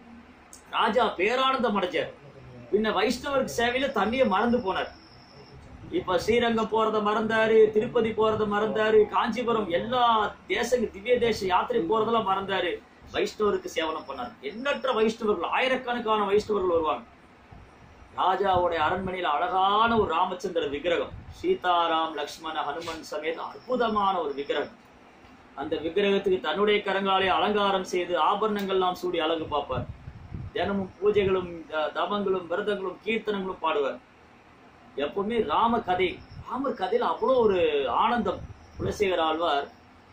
Speaker 1: ராஜா பேரானந்தம் அடைஞ்சார் பின்ன வைஷ்ணவருக்கு சேவையில தண்ணியை மறந்து போனார் இப்ப ஸ்ரீரங்கம் போறத மறந்தாரு திருப்பதி போறத மறந்தாரு காஞ்சிபுரம் எல்லா தேசங்க திவ்ய தேச யாத்திரை போறதெல்லாம் மறந்தாரு வைஷ்ணவருக்கு சேவனம் பண்ணார் எண்ணற்ற வைஷ்ணவர்கள் ஆயிரக்கணக்கான வைஷ்ணவர்கள் வருவாங்க ராஜாவுடைய அரண்மனையில அழகான ஒரு ராமச்சந்திர விக்கிரகம் சீதாராம் லக்ஷ்மண ஹனுமன் சமேத அற்புதமான ஒரு விக்கிரகம் அந்த விக்கிரகத்துக்கு தன்னுடைய கரங்களாலே அலங்காரம் செய்து ஆபரணங்கள்லாம் சூடி அழகு பார்ப்பார் தினமும் பூஜைகளும் த- தவங்களும் விரதங்களும் கீர்த்தனங்களும் பாடுவார் எப்பவுமே ராம கதை ராமர் கதையில அவ்வளோ ஒரு ஆனந்தம் குலசேகர ஆழ்வார்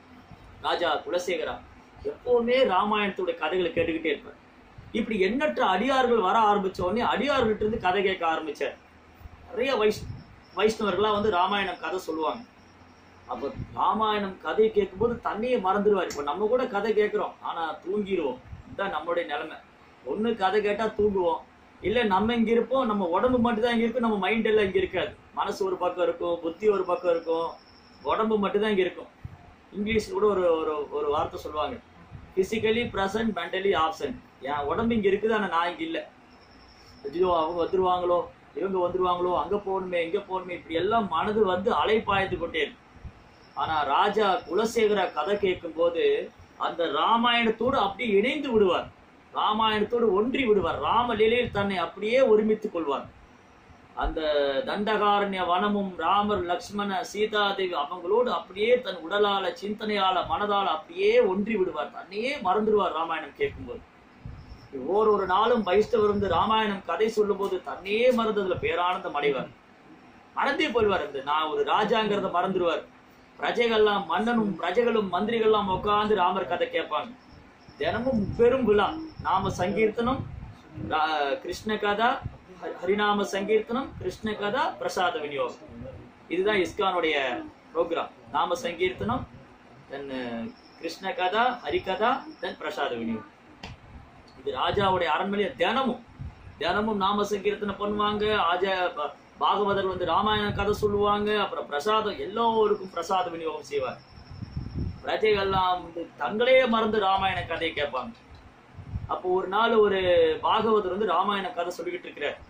Speaker 1: ராஜா குலசேகரா எப்பவுமே ராமாயணத்துடைய கதைகளை கேட்டுக்கிட்டே இருப்பார் இப்படி எண்ணற்ற அடியார்கள் வர ஆரம்பிச்ச உடனே அடியார்கள்ட்ட இருந்து கதை கேட்க ஆரம்பிச்சார் நிறைய வைஷ் வைஷ்ணவர்களா வந்து ராமாயணம் கதை சொல்லுவாங்க அப்போ ராமாயணம் கதை கேட்கும்போது தன்னையே மறந்துடுவார் இப்போ நம்ம கூட கதை கேட்குறோம் ஆனா தூங்கிடுவோம் இதுதான் நம்மளுடைய நிலைமை ஒண்ணு கதை கேட்டா தூங்குவோம் இல்ல நம்ம இங்க இருப்போம் நம்ம உடம்பு மட்டும் தான் இங்க இருக்கும் நம்ம மைண்ட் எல்லாம் இங்க இருக்காது மனசு ஒரு பக்கம் இருக்கும் புத்தி ஒரு பக்கம் இருக்கும் உடம்பு மட்டும் தான் இங்க இருக்கும் இங்கிலீஷ்ல கூட ஒரு ஒரு ஒரு வார்த்தை சொல்லுவாங்க பிசிக்கலி ப்ரெசன்ட் மென்டலி ஆப்சன்ட் என் உடம்பு இங்க இருக்குது ஆனா நான் இங்க இல்ல ஐயோ அவங்க வந்துருவாங்களோ இவங்க வந்துருவாங்களோ அங்க போகணுமே இங்க போகணுமே இப்படி எல்லாம் மனது வந்து அலைப்பாய்ந்து கொண்டே இருக்கு ஆனா ராஜா குலசேகர கதை கேட்கும்போது அந்த ராமாயணத்தோடு அப்படியே இணைந்து விடுவார் ராமாயணத்தோடு ஒன்றி விடுவார் ராமலீலையில் தன்னை அப்படியே ஒருமித்துக் கொள்வார் அந்த தண்டகாரண்ய வனமும் ராமர் லக்ஷ்மண சீதாதேவி அவங்களோடு அப்படியே தன் உடலால சிந்தனையால மனதால அப்படியே ஒன்றி விடுவார் தன்னையே மறந்துடுவார் ராமாயணம் கேட்கும்போது ஓரொரு நாளும் வைஷ்ணவர் வந்து ராமாயணம் கதை சொல்லும்போது தன்னையே மறந்ததுல பேரானந்தம் அடைவார் மறந்தே போய்வார் அந்த நான் ஒரு ராஜாங்கிறத மறந்துடுவார் பிரஜைகள்லாம் மன்னனும் பிரஜைகளும் மந்திரிகள்லாம் உட்கார்ந்து ராமர் கதை கேட்பாங்க தினமும் பெரும் விழா நாம சங்கீர்த்தனம் ரா- கிருஷ்ண கதா ஹ- ஹரிநாம சங்கீர்த்தனம் கிருஷ்ண கதா பிரசாத விநியோகம் இதுதான் இஸ்கானுடைய ப்ரோக்ராம் நாம சங்கீர்த்தனம் தென் கிருஷ்ண கதா ஹரிகதா தென் பிரசாத விநியோகம் இது ராஜாவுடைய அரண்மனையில தினமும் தினமும் நாம சங்கீர்த்தனம் பண்ணுவாங்க ஆஜா ப- பாகவதர் வந்து ராமாயண கதை சொல்லுவாங்க அப்புறம் பிரசாதம் எல்லோருக்கும் பிரசாத விநியோகம் செய்வார் பிரஜைகள்லாம் வந்து தங்களே மறந்து ராமாயண கதையை கேட்பாங்க அப்போ ஒரு நாள் ஒரு பாகவதர் வந்து ராமாயண கதை சொல்லிக்கிட்டு இருக்கிறார்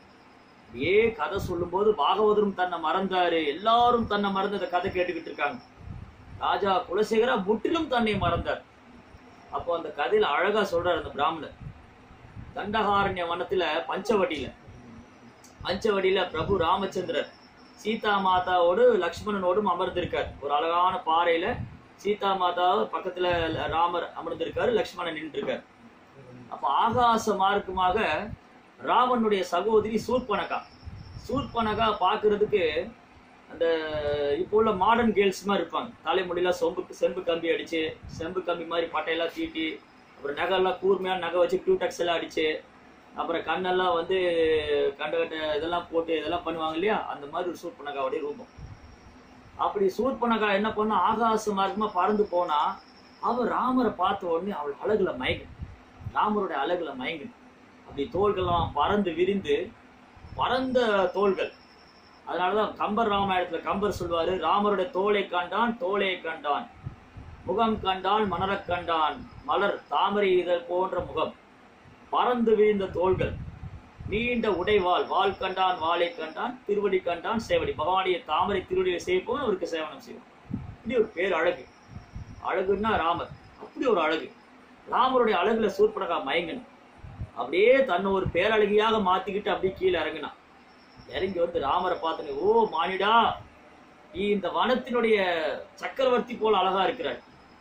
Speaker 1: ஏ கதை சொல்லும்போது பாகவதரும் தன்னை மறந்தாரு எல்லாரும் தன்னை மறந்து அந்த கதை கேட்டுக்கிட்டு இருக்காங்க ராஜா குலசேகரா முற்றிலும் தன்னை மறந்தார் அப்போ அந்த கதையில அழகா சொல்றாரு அந்த பிராமணர் தண்டகாரண்ய வனத்துல பஞ்சவட்டியில பஞ்சவடியில பிரபு ராமச்சந்திரர் சீதா மாதாவோடு லக்ஷ்மணனோடும் அமர்ந்திருக்கார் ஒரு அழகான பாறையில சீதா மாதா பக்கத்துல ராமர் அமர்ந்திருக்காரு லக்ஷ்மணன் நின்றுருக்கார் அப்ப ஆகாச மார்க்கமாக ராவனுடைய சகோதரி சூர்பனகா சூர்பனகா பார்க்கிறதுக்கு அந்த இப்போ உள்ள மாடர்ன் கேர்ள்ஸ் மாதிரி இருப்பாங்க தலைமுடியெல்லாம் சொம்பு செம்பு கம்பி அடிச்சு செம்பு கம்பி மாதிரி பட்டையெல்லாம் தீட்டி அப்புறம் நகைலாம் கூர்மையான நகை வச்சு கியூடெக்ஸ் எல்லாம் அடிச்சு அப்புறம் கண்ணெல்லாம் வந்து கண்ட கண்ட இதெல்லாம் போட்டு இதெல்லாம் பண்ணுவாங்க இல்லையா அந்த மாதிரி ஒரு சூர்பனகாவுடைய ரூபம் அப்படி சூர்பனகா என்ன பண்ணா ஆகாச மார்க்கமா பறந்து போனா அவ ராமரை பார்த்த உடனே அவள் அழகுல மயங்கு ராமருடைய அழகுல மயங்கு அப்படி தோள்கள்லாம் பறந்து விரிந்து பறந்த தோள்கள் அதனாலதான் கம்பர் ராமாயணத்துல கம்பர் சொல்வாரு ராமருடைய தோளை கண்டான் தோளை கண்டான் முகம் கண்டான் மலரக் கண்டான் மலர் தாமரை இதழ் போன்ற முகம் பறந்து விரிந்த தோள்கள் நீண்ட உடைவாள் வாள் கண்டான் வாளை கண்டான் திருவடி கண்டான் சேவடி பகவானுடைய தாமரை திருவடியை சேவிப்பவன் அவருக்கு சேவனம் செய்வான் இப்படி ஒரு பேர் அழகு அழகுன்னா ராமர் அப்படி ஒரு அழகு ராமருடைய அழகுல சூர்பனகா மயங்கினான் அப்படியே தன்னை ஒரு பேரழகியாக மாத்திக்கிட்டு அப்படியே கீழே இறங்கினான் இறங்கி வந்து ராமரை பார்த்தனே ஓ மானிடா நீ இந்த வனத்தினுடைய சக்கரவர்த்தி போல அழகா இருக்கிறாய்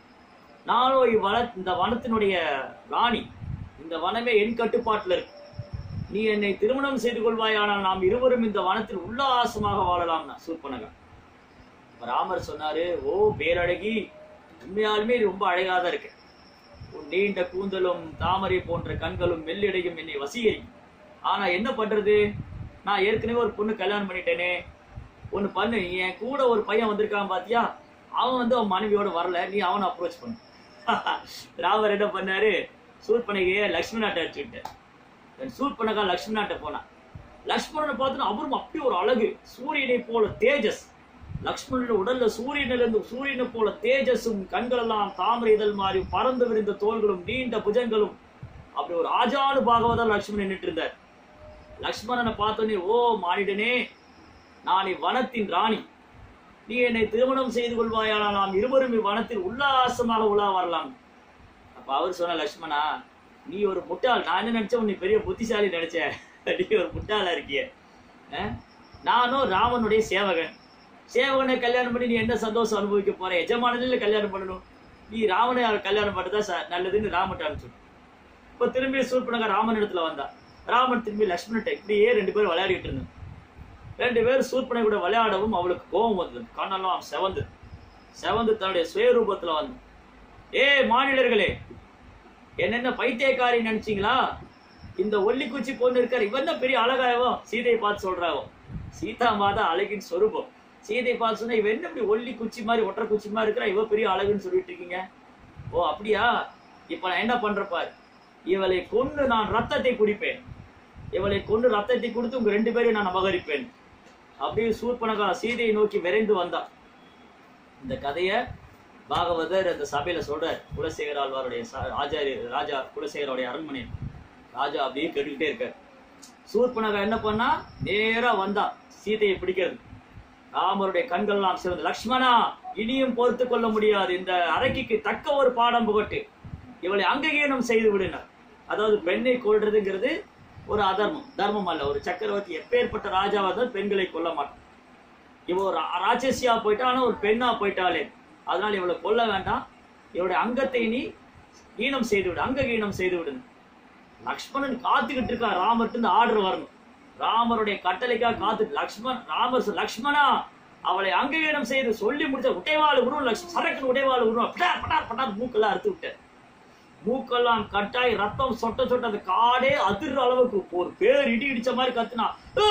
Speaker 1: நானும் இவ்வன இந்த வனத்தினுடைய ராணி இந்த வனமே என் கட்டுப்பாட்டுல இருக்கு நீ என்னை திருமணம் செய்து கொள்வாயானால் நாம் இருவரும் இந்த வனத்தில் உல்லாசமாக வாழலாம்னா சூர்பனகா அப்ப ராமர் சொன்னாரு ஓ பேரழகி உண்மையாலுமே நீ ரொம்ப அழகா தான் இருக்கு உன் நீண்ட கூந்தலும் தாமரை போன்ற கண்களும் மெல்லிடையும் என்னை வசீகரிக்கும் ஆனா என்ன பண்றது நான் ஏற்கனவே ஒரு பொண்ணு கல்யாணம் பண்ணிட்டேனே ஒன்னு பண்ணு என் கூட ஒரு பையன் வந்திருக்கான் பாத்தியா அவன் வந்து அவன் மனைவியோட வரல நீ அவனை அப்ரோச் பண்ணு ராமர் என்ன பண்ணாரு சூர்பனகைய லக்ஷ்மணாட்ட அடிச்சுக்கிட்டேன் சூர்பனகா லக்ஷ்மணாட்ட போனான் லக்ஷ்மணனை பார்த்தோன்னா அவரும் அப்படி ஒரு அழகு சூரியனை போல தேஜஸ் லக்ஷ்மணன் உடல்ல சூரியனில் இருந்து சூரியனை போல தேஜஸும் கண்களெல்லாம் தாமரை இதழ் மாதிரி பறந்து விரிந்த தோள்களும் நீண்ட புஜங்களும் அப்படி ஒரு ஆஜானு பாகவதான் லக்ஷ்மணன் நின்றுட்டு இருந்தார் லக்ஷ்மணனை பார்த்தோன்னே ஓ மானிடனே நான் இவ்வனத்தின் ராணி நீ என்னை திருமணம் செய்து கொள்வாயானால் நாம் இருவரும் இவ்வனத்தில் உல்லாசமாக உலா வரலாம் அப்ப அவர் சொன்ன லக்ஷ்மணா நீ ஒரு முட்டாள் நான் என்ன நினைச்சேன் நீ பெரிய புத்திசாலி நினைச்சேன் நீ ஒரு முட்டாளா இருக்கிய அஹ்? நானும் ராமனுடைய சேவகன் சேவகனை கல்யாணம் பண்ணி நீ என்ன சந்தோஷம் அனுபவிக்க போற எஜமானதில் கல்யாணம் பண்ணணும் நீ ராமனை கல்யாணம் பண்ணதா ச- நல்லதுன்னு ராமன் அனுப்பிச்சு இப்ப திரும்பி சூர்பனக ராமன் இடத்துல வந்தா ராமன் திரும்பி லக்ஷ்மணன் இப்படியே ரெண்டு பேரும் விளையாடிட்டு இருந்தாங்க ரெண்டு பேரும் சூர்பனை கூட விளையாடவும் அவளுக்கு கோபம் வந்தது கண்ணெல்லாம் செவந்து செவந்து தன்னுடைய சுயரூபத்துல வந்து ஏ மாநிலர்களே என்னென்ன பைத்தியக்காரி நினைச்சீங்களா இந்த ஒல்லி குச்சி பொண்ணு இருக்காரு இவன் தான் பெரிய அழகாயவோ சீதையை பார்த்து சொல்றாவோ சீதா மாதா அழகின் சொரூபம் சீதை பார்த்து சொன்னா இவன் என்ன இப்படி ஒல்லி குச்சி மாதிரி ஒற்றை குச்சி மாதிரி இருக்கிறா இவ பெரிய அழகுன்னு சொல்லிட்டு இருக்கீங்க ஓ அப்படியா இப்ப நான் என்ன பண்ற பாரு இவளை கொண்டு நான் ரத்தத்தை குடிப்பேன் இவளை கொண்டு ரத்தத்தை கொடுத்து உங்க ரெண்டு பேரையும் நான் அபகரிப்பேன் அப்படியே சூர்பனகா சீதையை நோக்கி விரைந்து வந்தா இந்த கதைய பாகவதர் அந்த சபையில சொல்றார் குலசேகர ஆழ்வாருடைய ச- ஆச்சாரிய ராஜா குலசேகரோடைய அரண்மனை ராஜா அப்படியே கேட்டுக்கிட்டே இருக்கார் சூர்பனகா என்ன பண்ணா நேரா வந்தா சீதையை பிடிக்கிறது ராமருடைய கண்கள்லாம் சிறந்து லக்ஷ்மணா இனியும் பொறுத்து கொள்ள முடியாது இந்த அரக்கிக்கு தக்க ஒரு பாடம் புகட்டு இவளை அங்ககீனம் செய்து விடுனார் அதாவது பெண்ணை கொல்றதுங்கிறது ஒரு அதர்மம் தர்மம் அல்ல ஒரு சக்கரவர்த்தி எப்பேற்பட்ட ராஜாவா இருந்தாலும் பெண்களை கொல்ல மாட்டான் இவ ஒரு ரா- ராட்சசியா போயிட்டா ஆனா ஒரு பெண்ணா போயிட்டாளே அதனால இவளை கொல்ல வேண்டாம் இவளுடைய அங்கத்தை நீ ஈனம் செய்து விடு அங்க ஈனம் செய்து விடு லக்ஷ்மணன் காத்துக்கிட்டு இருக்கா ராமர்ட்டு இருந்து ஆர்டர் வரணும் ராமருடைய கட்டளைக்காக காத்து லக்ஷ்மண் ராமர் சொல், லக்ஷ்மணா அவளை அங்கீகாரம் செய்து சொல்லி முடிச்ச உடைவாள் உருவம் லக்ஷ்மண் சரக்கு உடைவாள் உருவம் பட்டார் பட்டார் பட்டார் மூக்கெல்லாம் அறுத்து விட்டார் மூக்கெல்லாம் கட்டாய் ரத்தம் சொட்ட சொட்ட அந்த காடே அதிர்ற அளவுக்கு ஒரு பேர் இடி இடிச்ச மாதிரி கத்துனா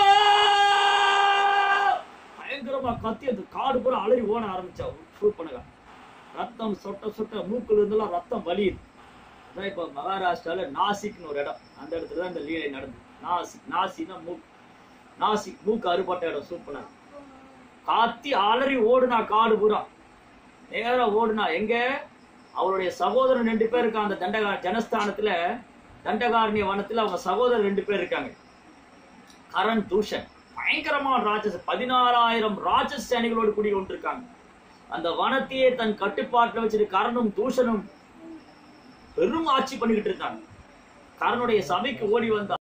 Speaker 1: பயங்கரமா கத்தி அந்த காடு பூரா அலறி ஓட ஆரம்பிச்சா ஷூட் பண்ணுங்க ரத்தம் சொட்ட சொட்ட மூக்குல இருந்தெல்லாம் ரத்தம் வலியுது அதான் இப்போ மகாராஷ்டிரால நாசிக்னு ஒரு இடம் அந்த இடத்துல தான் இந்த லீலை நடந்தது நாசிக் நாசினா மூக் நாசிக் மூக்கு அறுபட்ட இடம் சூப்பனா காத்தி அலறி ஓடுனா காடு பூரா நேரா ஓடுனா எங்க அவருடைய சகோதரன் ரெண்டு பேர் இருக்காங்க அந்த தண்டகா ஜனஸ்தானத்துல தண்டகாரண்ய வனத்துல அவங்க சகோதரர் ரெண்டு பேர் இருக்காங்க கரண் தூஷன் பயங்கரமான ராட்சச பதினாறாயிரம் ராட்சச சேனைகளோடு குடி கொண்டிருக்காங்க அந்த வனத்தையே தன் கட்டுப்பாட்டுல வச்சுட்டு கரணும் தூஷனும் பெரும் ஆட்சி பண்ணிக்கிட்டு இருக்காங்க கரனுடைய சபைக்கு ஓடி வந்த